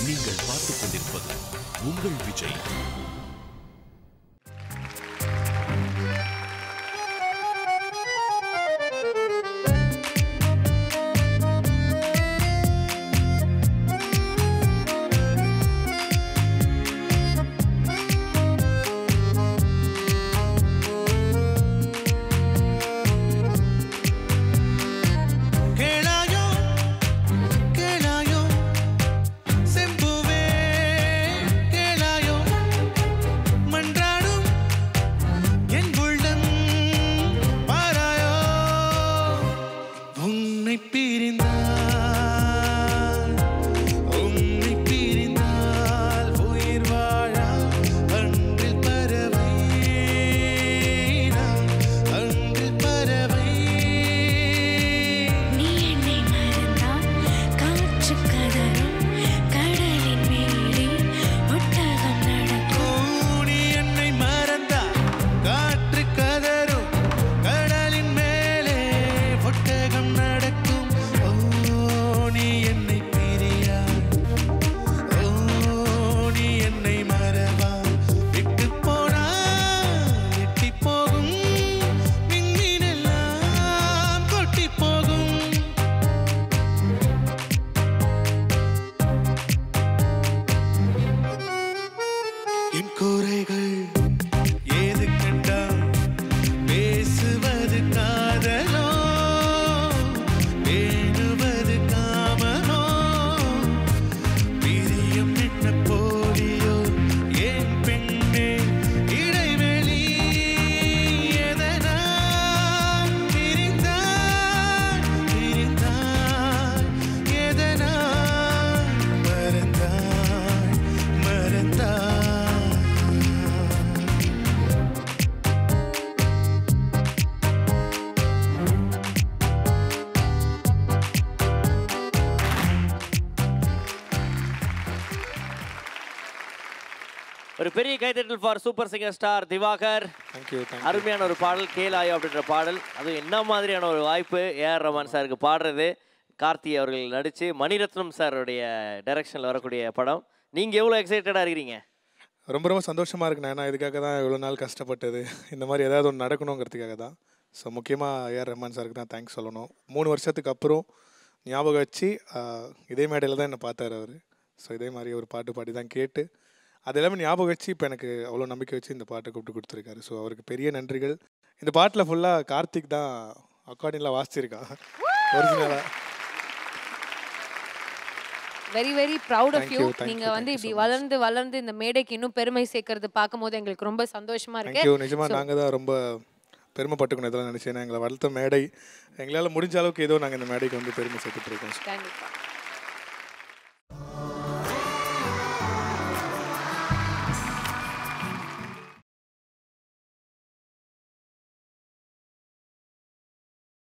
நீங்கள் பார்த்துக் கொண்டிருப்பது உங்கள் விஜய் கேளாயோ கேளாயோ செம்புவே கேளாயோ மன்றாடும் என் உள்ளம் பாராயோ உன்னை பிரிந்தால் உன்னை பிரிந்தால் உயிர் வாழா அன்றில் பறவை நான் அன்றில் பறவை நீ என்னை மறந்தால் காற்று கதறும் கடலின் மேலே ஒட்டகம் நடக்கும் கூடி என்னை மறந்தா காற்று கதரும் கடலின் மேலே ஒட்டகம் நடக்கும் ஓ நீ என்னை பிரியா ஓ நீ என்னை மறவா விட்டு போனா எட்டி போகும் விண்மீனெல்லாம் கொட்டி போகும் என் குறைகள் ஏது கண்டா பேசுவது காதலோ பேணுவது காமமோ பிரியம் என்ன போலியோ ஏன் பெண்ணே இடைவெளி எதனால் பிரிந்தாய் பிரிந்தாய் எதனால் மறந்தாய் மறந்தாய் ஒரு பெரிய கைத்தட்டல் for super singer star Diwakar thank you அருமையான ஒரு பாடல் கேலாயோ அப்படின்ற பாடல் அதுவும் என்ன மாதிரியான ஒரு வாய்ப்பு ஏஆர் ரஹ்மான் சாருக்கு பாடுறது கார்த்தி அவர்கள் நடித்து மணிரத்னம் சாருடைய டைரக்ஷனில் வரக்கூடிய படம் நீங்கள் எவ்வளோ எக்ஸைட்டடாக இருக்கிறீங்க ரொம்ப ரொம்ப சந்தோஷமாக இருக்கு நான் ஏன்னா இதுக்காக தான் இவ்வளோ நாள் கஷ்டப்பட்டது இந்த மாதிரி ஏதாவது ஒன்று நடக்கணுங்கிறதுக்காக தான் ஸோ முக்கியமாக ஏஆர் ரஹ்மான் சாருக்கு தான் தேங்க்ஸ் சொல்லணும் மூணு வருஷத்துக்கு அப்புறம் ஞாபகம் வச்சு ஆஹ், இதே மேடையில் தான் என்னை பார்த்தாரு அவர் ஸோ இதே மாதிரி ஒரு பாட்டு பாடி தான் கேட்டு அது எல்லாமே ஞாபகம் வச்சு இப்போ எனக்கு அவ்வளோ நம்பிக்கை வச்சு இந்த பாட்டை கூப்பிட்டு கொடுத்துருக்காரு ஸோ அவருக்கு பெரிய நன்றிகள் இந்த பாட்டில் ஃபுல்லாக கார்த்திக் தான் அக்கார்டிங்கில் வாசிச்சிருக்கான் ஒரிஜினலாக very very proud of Thank you you, thank நீங்க you, வந்து thank you இப்படி so much. வளர்ந்து வளர்ந்து இந்த மேடைக்கு இன்னும் பெருமை சேர்க்கறது பார்க்கும்போது எங்களுக்கு ரொம்ப சந்தோஷமா இருக்கு தேங்க்யூ நிஜமாக So- நாங்கள் தான் ரொம்ப பெருமைப்பட்டுக்கணும் இதெல்லாம் நினச்சேன் எங்களை வளர்த்த மேடை எங்களால் முடிஞ்ச அளவுக்கு ஏதோ நாங்கள் இந்த மேடைக்கு வந்து பெருமை சேர்த்துட்டு இருக்கோம் கண்டிப்பா